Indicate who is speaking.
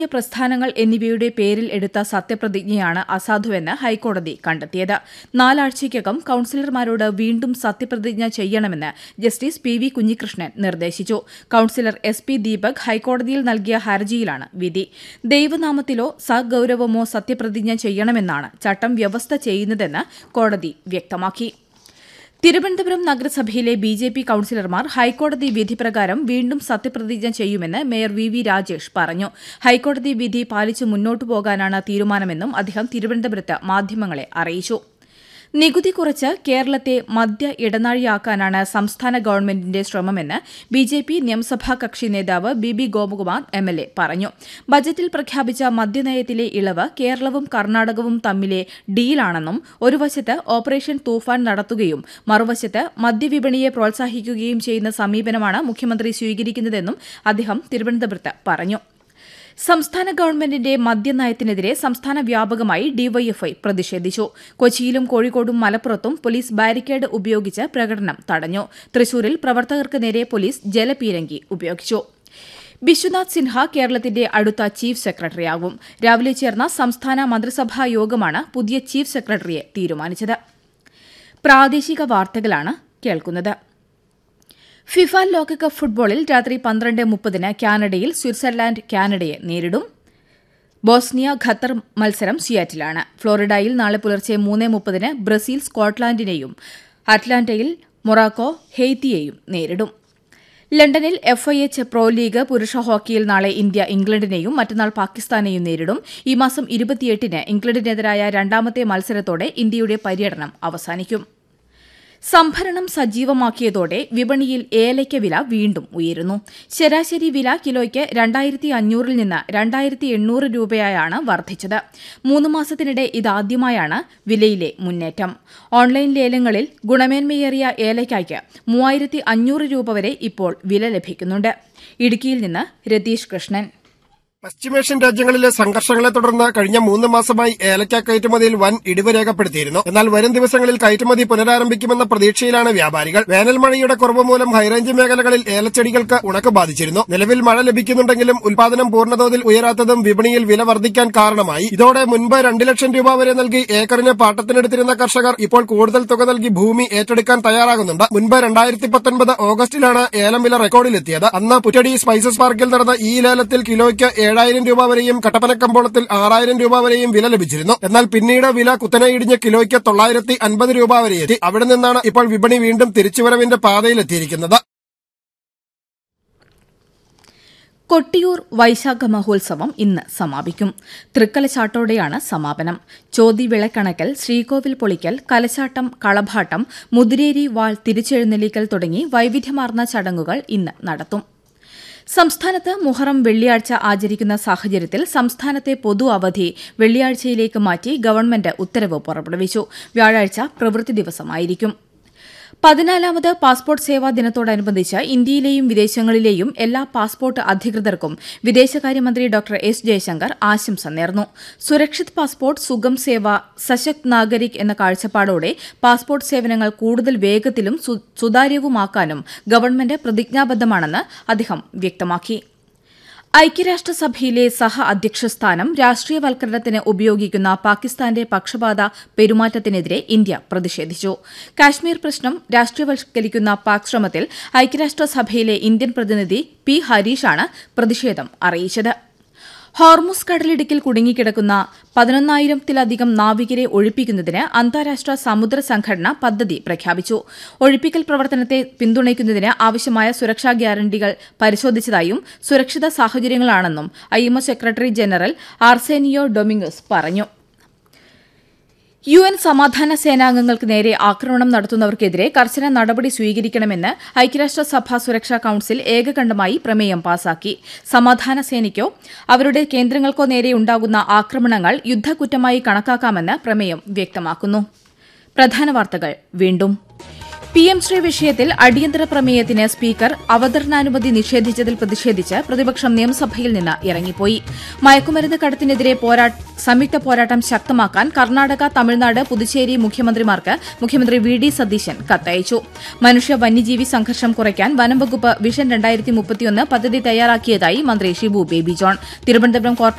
Speaker 1: പ്രസ്ഥാനങ്ങൾ എന്നിവയുടെ പേരിൽ എടുത്ത സത്യപ്രതിജ്ഞയാണ് അസാധുവെന്ന് ഹൈക്കോടതി കണ്ടെത്തിയത് നാലാഴ്ചയ്ക്കകം കൌൺസിലർമാരോട് വീണ്ടും സത്യപ്രതിജ്ഞ ചെയ്യണമെന്ന് ജസ്റ്റിസ് പി വി കുഞ്ഞികൃഷ്ണൻ നിർദ്ദേശിച്ചു കൌൺസിലർ എസ് പി ദീപക് ഹൈക്കോടതിയിൽ നൽകിയ ഹർജിയിലാണ് വിധി ദൈവനാമത്തിലോ സഗൌരവമോ സത്യപ്രതിജ്ഞ ചെയ്യണമെന്നാണ് ചട്ടം വ്യവസ്ഥ ചെയ്യുന്നതെന്ന് കോടതി വ്യക്തമാക്കി തിരുവനന്തപുരം നഗരസഭയിലെ ബി ജെ പി കൌൺസിലർമാർ ഹൈക്കോടതി വിധി പ്രകാരം വീണ്ടും സത്യപ്രതിജ്ഞ ചെയ്യുമെന്ന് മേയർ വി വി രാജേഷ് പറഞ്ഞു ഹൈക്കോടതി വിധി പാലിച്ചു മുന്നോട്ടു പോകാനാണ് തീരുമാനമെന്നും അദ്ദേഹം തിരുവനന്തപുരത്ത് മാധ്യമങ്ങളെ അറിയിച്ചു നികുതി കുറച്ച് കേരളത്തെ മദ്യ ഇടനാഴിയാക്കാനാണ് സംസ്ഥാന ഗവൺമെന്റിന്റെ ശ്രമമെന്ന് ബി ജെ പി നിയമസഭാ കക്ഷി നേതാവ് B B Gopakumar M L A പറഞ്ഞു ബജറ്റിൽ പ്രഖ്യാപിച്ച മദ്യനയത്തിലെ ഇളവ് കേരളവും കർണാടകവും തമ്മിലെ ഡീലാണെന്നും ഒരു വശത്ത് ഓപ്പറേഷൻ തൂഫാൻ നടത്തുകയും മറുവശത്ത് മദ്യവിപണിയെ പ്രോത്സാഹിക്കുകയും ചെയ്യുന്ന സമീപനമാണ് മുഖ്യമന്ത്രി സ്വീകരിക്കുന്നതെന്നും അദ്ദേഹം തിരുവനന്തപുരത്ത് പറഞ്ഞു സംസ്ഥാന ഗവൺമെന്റിന്റെ മദ്യനയത്തിനെതിരെ സംസ്ഥാന വ്യാപകമായി ഡിവൈഎഫ്ഐ പ്രതിഷേധിച്ചു കൊച്ചിയിലും കോഴിക്കോടും മലപ്പുറത്തും പോലീസ് ബാരിക്കേഡ് ഉപയോഗിച്ച് പ്രകടനം തടഞ്ഞു തൃശൂരിൽ പ്രവർത്തകർക്ക് നേരെ പോലീസ് ജലപീരങ്കി ഉപയോഗിച്ചു ബിശ്വനാഥ് സിൻഹ കേരളത്തിന്റെ അടുത്ത ചീഫ് സെക്രട്ടറിയാകും രാവിലെ ചേർന്ന സംസ്ഥാന മന്ത്രിസഭാ യോഗമാണ് പുതിയ ചീഫ് സെക്രട്ടറിയെ തീരുമാനിച്ചത് പ്രാദേശിക വാർത്തകളാണ് കേൾക്കുന്നത് ഫിഫ ലോകകപ്പ് ഫുട്ബോളിൽ രാത്രി പന്ത്രണ്ട് മുപ്പതിന് കാനഡയിൽ സ്വിറ്റ്സർലാൻഡ് കാനഡയെ നേരിടും ബോസ്നിയ ഖത്തർ മത്സരം സിയാറ്റിലാണ് ഫ്ലോറിഡയിൽ നാളെ പുലർച്ചെ മൂന്ന് മുപ്പതിന് ബ്രസീൽ സ്കോട്ട്ലാൻഡിനെയും അറ്റ്ലാന്റയിൽ മൊറാക്കോ ഹെയ്ത്തിയെയും നേരിടും ലണ്ടനിൽ F I H pro league പുരുഷ ഹോക്കിയിൽ നാളെ ഇന്ത്യ ഇംഗ്ലണ്ടിനെയും മറ്റന്നാൾ പാകിസ്ഥാനെയും നേരിടും ഈ മാസം ഇരുപത്തിയെട്ടിന് ഇംഗ്ലണ്ടിനെതിരായ രണ്ടാമത്തെ മത്സരത്തോടെ ഇന്ത്യയുടെ പര്യടനം അവസാനിക്കും സംഭരണം സജീവമാക്കിയതോടെ വിപണിയിൽ ഏലയ്ക്ക വില വീണ്ടും ഉയരുന്നു ശരാശരി വില കിലോയ്ക്ക് രണ്ടായിരത്തി അഞ്ഞൂറിൽ നിന്ന് രണ്ടായിരത്തി എണ്ണൂറ് രൂപയായാണ് വർദ്ധിച്ചത് മൂന്ന് മാസത്തിനിടെ ഇതാദ്യമായാണ് വിലയിലെ മുന്നേറ്റം ഓൺലൈൻ ലേലങ്ങളിൽ ഗുണമേന്മയേറിയ ഏലയ്ക്കായ്ക്ക് മൂവായിരത്തി അഞ്ഞൂറ് രൂപ വരെ ഇപ്പോൾ വില ലഭിക്കുന്നുണ്ട് ഇടുക്കിയിൽ നിന്ന് രതീഷ് കൃഷ്ണൻ
Speaker 2: പശ്ചിമേഷ്യൻ രാജ്യങ്ങളിലെ സംഘർഷങ്ങളെ തുടർന്ന് കഴിഞ്ഞ മൂന്ന് മാസമായി ഏലക്ക കയറ്റുമതിയിൽ വൻ ഇടിവ് രേഖപ്പെടുത്തിയിരുന്നു എന്നാൽ വരും ദിവസങ്ങളിൽ കയറ്റുമതി പുനരാരംഭിക്കുമെന്ന പ്രതീക്ഷയിലാണ് വ്യാപാരികൾ വേനൽ മഴയുടെ കുറവ് മൂലം ഹൈറേഞ്ച് മേഖലകളിൽ ഏലച്ചെടികൾക്ക് ഉണക്ക് ബാധിച്ചിരുന്നു നിലവിൽ മഴ ലഭിക്കുന്നുണ്ടെങ്കിലും ഉൽപാദനം പൂർണ്ണതോതിൽ ഉയരാത്തതും വിപണിയിൽ വില വർദ്ധിക്കാൻ കാരണമായി ഇതോടെ മുൻപ് രണ്ട് ലക്ഷം രൂപ വരെ നൽകി ഏക്കറിന് പാട്ടത്തിനെടുത്തിരുന്ന കർഷകർ ഇപ്പോൾ കൂടുതൽ തുക നൽകി ഭൂമി ഏറ്റെടുക്കാൻ തയ്യാറാകുന്നുണ്ട് മുൻപ് രണ്ടായിരത്തി പത്തൊൻപത് ഓഗസ്റ്റിലാണ് ഏലം വില റെക്കോർഡിലെത്തിയത് അന്ന് പുറ്റടി സ്പൈസസ് പാർക്കിൽ നടന്ന ഈ ലേലത്തിൽ കിലോയ്ക്ക് ഏഴായിരം രൂപ വരെയും കട്ടപ്പനക്കമ്പോളത്തിൽ ആറായിരം രൂപ വരെയും വില ലഭിച്ചിരുന്നു എന്നാൽ പിന്നീട് വില കുത്തനെ ഇടിഞ്ഞ് കിലോയ്ക്ക് തൊള്ളായിരത്തി അൻപത് രൂപ വരെ എത്തി അവിടെ നിന്നാണ് ഇപ്പോൾ വിപണി വീണ്ടും തിരിച്ചുവരവിന്റെ പാതയിലെത്തിയിരിക്കുന്നത്
Speaker 1: കൊട്ടിയൂർ വൈശാഖ മഹോത്സവം ഇന്ന് സമാപിക്കും തൃക്കലച്ചാട്ടോടെയാണ് സമാപനം ചോതി വിളക്കണക്കൽ ശ്രീകോവിൽ പൊളിക്കൽ കലച്ചാട്ടം കളഭാട്ടം മുതിരേരി വാൾ തിരിച്ചെഴുന്നള്ളിക്കൽ തുടങ്ങി വൈവിധ്യമാർന്ന ചടങ്ങുകൾ ഇന്ന് നടത്തും സംസ്ഥാനത്ത് മുഹറം വെള്ളിയാഴ്ച ആചരിക്കുന്ന സാഹചര്യത്തിൽ സംസ്ഥാനത്തെ പൊതു അവധി വെള്ളിയാഴ്ചയിലേക്ക് മാറ്റി ഗവൺമെന്റ് ഉത്തരവ് പുറപ്പെടുവിച്ചു വ്യാഴാഴ്ച പ്രവൃത്തി ദിവസമായിരിക്കും പതിനാലാമത് പാസ്പോർട്ട് സേവാ ദിനത്തോടനുബന്ധിച്ച് ഇന്ത്യയിലെയും വിദേശങ്ങളിലെയും എല്ലാ പാസ്പോർട്ട് അധികൃതർക്കും വിദേശകാര്യമന്ത്രി ഡോക്ടർ എസ് ജയശങ്കർ ആശംസ നേർന്നു സുരക്ഷിത് പാസ്പോർട്ട് സുഗം സേവ സശക്ത് നാഗരിക് എന്ന കാഴ്ചപ്പാടോടെ പാസ്പോർട്ട് സേവനങ്ങൾ കൂടുതൽ വേഗത്തിലും സുതാര്യവുമാക്കാനും ഗവൺമെന്റ് പ്രതിജ്ഞാബദ്ധമാണെന്ന് അദ്ദേഹം വ്യക്തമാക്കി ഐക്യരാഷ്ട്രസഭയിലെ സഹ അധ്യക്ഷ സ്ഥാനം രാഷ്ട്രീയവൽക്കരണത്തിന് ഉപയോഗിക്കുന്ന പാകിസ്ഥാന്റെ പക്ഷപാത പെരുമാറ്റത്തിനെതിരെ ഇന്ത്യ പ്രതിഷേധിച്ചു കാശ്മീർ പ്രശ്നം രാഷ്ട്രീയവൽക്കരിക്കുന്ന പാക് ശ്രമത്തിൽ ഐക്യരാഷ്ട്രസഭയിലെ ഇന്ത്യൻ പ്രതിനിധി പി ഹരീഷാണ് പ്രതിഷേധം അറിയിച്ചത് ഹോർമുസ് കടലിടുക്കിൽ കുടുങ്ങിക്കിടക്കുന്ന പതിനൊന്നായിരത്തിലധികം നാവികരെ ഒഴിപ്പിക്കുന്നതിന് അന്താരാഷ്ട്ര സമുദ്ര സംഘടന പദ്ധതി പ്രഖ്യാപിച്ചു ഒഴിപ്പിക്കൽ പ്രവർത്തനത്തെ പിന്തുണയ്ക്കുന്നതിന് ആവശ്യമായ സുരക്ഷാ ഗ്യാരണ്ടികൾ പരിശോധിച്ചതായും സുരക്ഷിത സാഹചര്യങ്ങളാണെന്നും IMO secretary general Arsenio Dominguez പറഞ്ഞു യു എൻ സമാധാന സേനാംഗങ്ങൾക്ക് നേരെ ആക്രമണം നടത്തുന്നവർക്കെതിരെ കർശന നടപടി സ്വീകരിക്കണമെന്ന് ഐക്യരാഷ്ട്രസഭ സുരക്ഷാ കൌൺസിൽ ഏകകണ്ഠമായി പ്രമേയം പാസാക്കി സമാധാന സേനയ്ക്കോ അവരുടെ കേന്ദ്രങ്ങൾക്കോ നേരെയുണ്ടാകുന്ന ആക്രമണങ്ങൾ യുദ്ധക്കുറ്റമായി കണക്കാക്കാമെന്ന് പ്രമേയം വ്യക്തമാക്കുന്നു പ്രധാന വാർത്തകൾ വീണ്ടും പി എം ശ്രീ വിഷയത്തിൽ അടിയന്തര പ്രമേയത്തിന് സ്പീക്കർ അവതരണാനുമതി നിഷേധിച്ചതിൽ പ്രതിഷേധിച്ച് പ്രതിപക്ഷം നിയമസഭയിൽ നിന്ന് ഇറങ്ങിപ്പോയി മയക്കുമരുന്ന് കടത്തിനെതിരെ സംയുക്ത പോരാട്ടം ശക്തമാക്കാൻ കർണാടക തമിഴ്നാട് പുതുച്ചേരി മുഖ്യമന്ത്രിമാർക്ക് മുഖ്യമന്ത്രി വി ഡി സതീശൻ കത്തയച്ചു മനുഷ്യ വന്യജീവി സംഘർഷം കുറയ്ക്കാൻ വനംവകുപ്പ് വിഷൻ രണ്ടായിരത്തി മുപ്പത്തിയൊന്ന് പദ്ധതി തയ്യാറാക്കിയതായി മന്ത്രി ഷിബു ബേബി ജോൺ തിരുവനന്തപുരം